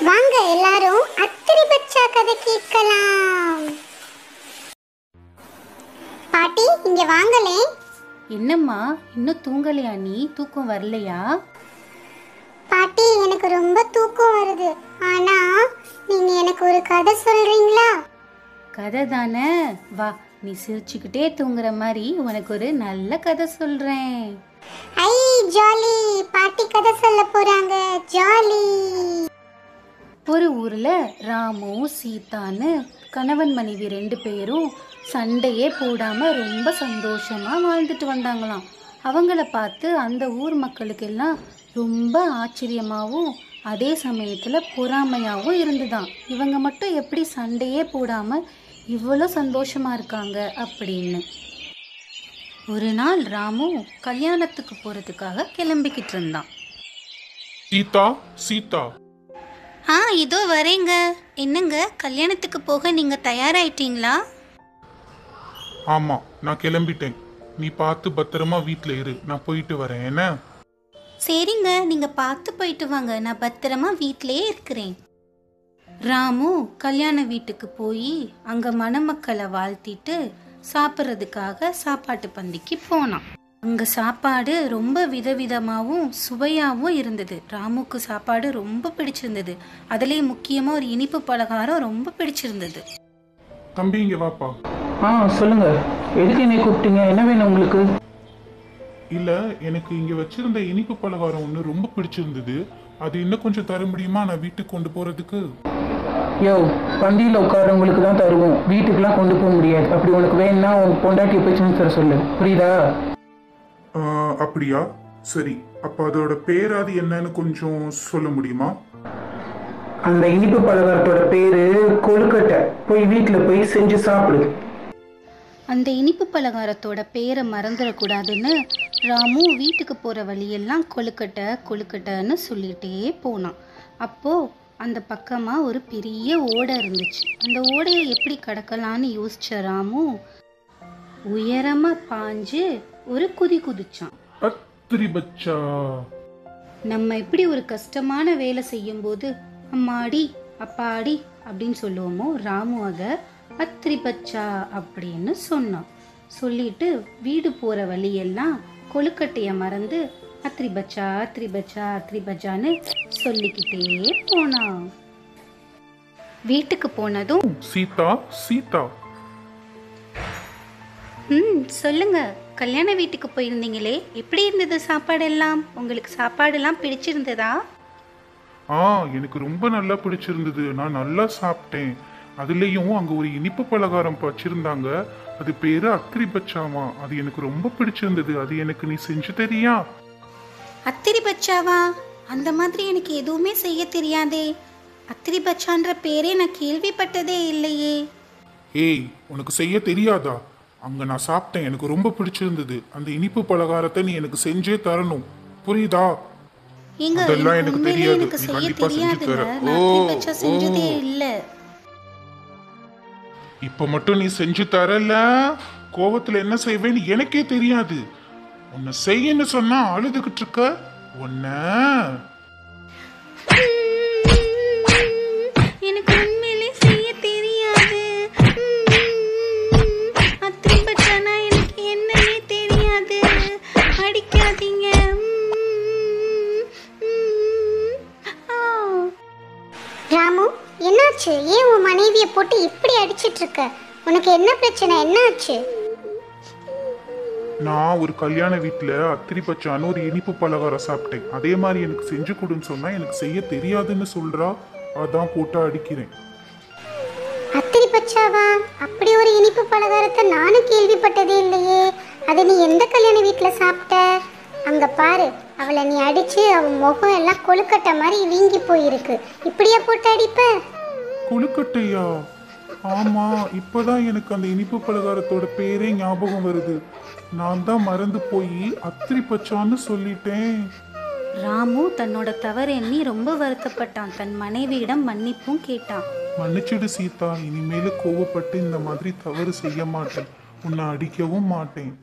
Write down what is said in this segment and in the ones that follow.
வாங்க எல்லாரும் அத்திரி பச்சா கதை கேட்கலாம் பாட்டி இங்க வாங்களே என்னம்மா இன்னும் தூங்கலையா நீ தூக்கம் வரலையா பாட்டி எனக்கு ரொம்ப தூக்கம் வருது ஆனா நீங்க எனக்கு ஒரு கதை சொல்றீங்களா கதை தானே வா நீ சிரிச்சுக்கிட்டே தூங்குற மாதிரி உனக்கு ஒரு நல்ல கதை சொல்றேன் ஐ ஜாலி பாட்டி கதை சொல்ல போறாங்க ஜாலி ஒரு ஊர்ல ராமு சீதான்னு கணவன் மனைவி ரெண்டு பேரும் சண்டையே போடாம ரொம்ப சந்தோஷமா வாழ்ந்துட்டு வந்தாங்களாம் அவங்கள பார்த்து அந்த ஊர் மக்களுக்கெல்லாம் ரொம்ப ஆச்சரியமாகவும் அதே சமயத்துல பொறாமையாகவும் இருந்துதான் இவங்க மட்டும் எப்படி சண்டையே போடாம இவ்வளோ சந்தோஷமா இருக்காங்க அப்படின்னு ஒரு நாள் ராமு கல்யாணத்துக்கு போறதுக்காக கிளம்பிக்கிட்டு இருந்தான் சீதா சீதா ஆ இதோ வரேங்க என்னங்க கல்யாணத்துக்கு போக நீங்க தயாராயிட்டீங்களா ஆமா நான் கிளம்பிட்டேன் நீ பார்த்து பத்திரமா வீட்ல இரு நான் போயிட்டு வரேன் என்ன சரிங்க நீங்க பார்த்து போயிட்டு வாங்க நான் பத்திரமா வீட்டிலேயே இருக்கிறேன் ராமு கல்யாண வீட்டுக்கு போய் அங்க மணமக்களை வாழ்த்திட்டு சாப்பிட்றதுக்காக சாப்பாட்டு பந்திக்கு போனான் அங்க சாப்பாடு ரொம்ப விதவிதமாகவும் சுவையாகவும் இருந்தது ராமுக்கு சாப்பாடு ரொம்ப பிடிச்சிருந்தது அதுலேயும் முக்கியமாக ஒரு இனிப்பு பலகாரம் ரொம்ப பிடிச்சிருந்தது தம்பி இங்க வாப்பா ஆ சொல்லுங்க எதுக்கு என்னை கூப்பிட்டீங்க என்ன வேணும் உங்களுக்கு இல்ல எனக்கு இங்க வச்சிருந்த இனிப்பு பலகாரம் ஒன்று ரொம்ப பிடிச்சிருந்தது அது இன்னும் கொஞ்சம் தர முடியுமா நான் வீட்டுக்கு கொண்டு போறதுக்கு யோ பந்தியில் உட்காரவங்களுக்கு தான் தருவோம் வீட்டுக்கெல்லாம் கொண்டு போக முடியாது அப்படி உனக்கு வேணும்னா உன் பொண்டாட்டியை போய் செஞ்சு தர சொல்லு புரியுதா ஆ, அப்படியா சரி அப்ப அதோட பேராது என்னன்னு கொஞ்சம் சொல்ல முடியுமா அந்த இனிப்பு பலகாரத்தோட பேரு கொழுக்கட்டை போய் வீட்டில் போய் செஞ்சு சாப்பிடு அந்த இனிப்பு பலகாரத்தோட பேரை மறந்துடக்கூடாதுன்னு ராமு வீட்டுக்கு போகிற வழியெல்லாம் கொழுக்கட்டை கொழுக்கட்டைன்னு சொல்லிட்டே போனான் அப்போது அந்த பக்கமாக ஒரு பெரிய ஓடை இருந்துச்சு அந்த ஓடையை எப்படி கடக்கலான்னு யோசிச்ச ராமு உயரமாக பாஞ்சு ஒரு குதி குதிச்சான் அத்திரி பச்சா நம்ம எப்படி ஒரு கஷ்டமான வேலை செய்யும்போது அம்மாடி அப்பாடி அப்படின்னு சொல்லுவோமோ ராமு அதை அத்திரி பச்சா அப்படின்னு சொன்னான் சொல்லிட்டு வீடு போகிற வழியெல்லாம் கொழுக்கட்டையை மறந்து அத்திரி பச்சா அத்திரி பச்சா அத்திரி பச்சான்னு சொல்லிக்கிட்டே போனான் வீட்டுக்கு போனதும் சீதா சீதா ம் சொல்லுங்க கல்யாண வீட்டுக்கு போயிருந்தீங்களே எப்படி இருந்தது சாப்பாடெல்லாம் உங்களுக்கு சாப்பாடெல்லாம் பிடிச்சிருந்ததா ஆ எனக்கு ரொம்ப நல்லா பிடிச்சிருந்தது நான் நல்லா சாப்பிட்டேன் அதுலேயும் அங்கே ஒரு இனிப்பு பலகாரம் வச்சிருந்தாங்க அது பேரு அத்திரி பச்சாமா அது எனக்கு ரொம்ப பிடிச்சிருந்தது அது எனக்கு நீ செஞ்சு தரியா அத்திரி பச்சாவா அந்த மாதிரி எனக்கு எதுவுமே செய்ய தெரியாதே அத்திரி பச்சான்ற பேரே நான் கேள்விப்பட்டதே இல்லையே ஏய் உனக்கு செய்ய தெரியாதா அங்க நான் சாப்பிட்டேன் எனக்கு ரொம்ப பிடிச்சிருந்தது அந்த இனிப்பு பலகாரத்தை நீ எனக்கு செஞ்சே தரணும் புரியுதா ஏங்க அதெல்லாம் எனக்கு எனக்கு உண்மையிலேயே தெரியாது. எனக்கு நீ செய்ய கண்டிப்பா செஞ்சு தெரியாதுங்க தர. நான் ஓ, அத்திரி பச்சா செஞ்சதே ஓ. இல்லை இப்ப மட்டும் நீ செஞ்சு தரல கோவத்துல என்ன செய்வேன்னு எனக்கே தெரியாது உன்னை செய்யன்னு சொன்னா அழுதுகிட்டு இருக்க உன்ன எனக்கு உண்மையிலே செய்ய தெரியாது அத்திரி பச்சானா எனக்கு என்னன்னே தெரியாது அடிக்காதீங்க ஆ ராமு என்னாச்சு ஏன் உன் மனைவியை போட்டு இப்படி அடிச்சிட்டு இருக்க உனக்கு என்ன பிரச்சனை என்னாச்சு நான் ஒரு கல்யாண வீட்டுல அத்திரி பச்சான்னு ஒரு இனிப்பு பலகாரம் சாப்பிட்டேன் அதே மாதிரி எனக்கு செஞ்சு கொடுன்னு சொன்னா எனக்கு செய்ய தெரியாதுன்னு சொல்றா அதான் போட்டு அடிக்கிறேன் அத்திரி பச்சாவா அப்படி ஒரு இனிப்பு பலகாரத்தை நானும் கேள்விப்பட்டதே இல்லையே அதை நீ எந்த கல்யாண வீட்டில் சாப்பிட்ட அங்க பாரு அவளை நீ அடிச்சு அவன் முகம் எல்லாம் கொழுக்கட்டை மாதிரி வீங்கி போயிருக்கு இப்படியா போட்டு அடிப்ப கொழுக்கட்டையா ஆமா இப்பதான் எனக்கு அந்த இனிப்பு பலகாரத்தோட பேரே ஞாபகம் வருது நான் தான் மறந்து போய் அத்திரி பச்சான்னு சொல்லிட்டேன் ராமு தன்னோட தவறு எண்ணி ரொம்ப வருத்தப்பட்டான் தன் மனைவியிடம் மன்னிப்பும் கேட்டான் மன்னிச்சிடு சீதா இனிமேல கோவப்பட்டு இந்த மாதிரி தவறு செய்ய மாட்டேன் உன்னை அடிக்கவும் மாட்டேன்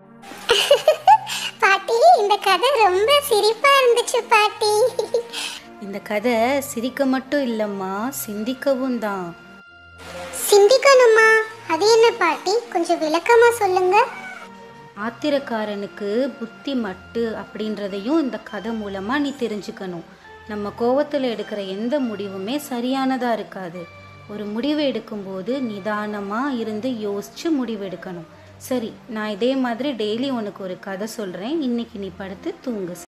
பாட்டி இந்த கதை ரொம்ப சிரிப்பா இருந்துச்சு பாட்டி இந்த கதை சிரிக்க மட்டும் இல்லைம்மா சிந்திக்கவும் தான் சிந்திக்கணுமா அது என்ன பாட்டி கொஞ்சம் விளக்கமா சொல்லுங்க ஆத்திரக்காரனுக்கு புத்தி மட்டு அப்படின்றதையும் இந்த கதை மூலமாக நீ தெரிஞ்சுக்கணும் நம்ம கோவத்தில் எடுக்கிற எந்த முடிவுமே சரியானதாக இருக்காது ஒரு முடிவு எடுக்கும்போது நிதானமாக இருந்து யோசித்து முடிவு எடுக்கணும் சரி நான் இதே மாதிரி டெய்லி உனக்கு ஒரு கதை சொல்கிறேன் இன்னைக்கு நீ படுத்து தூங்கு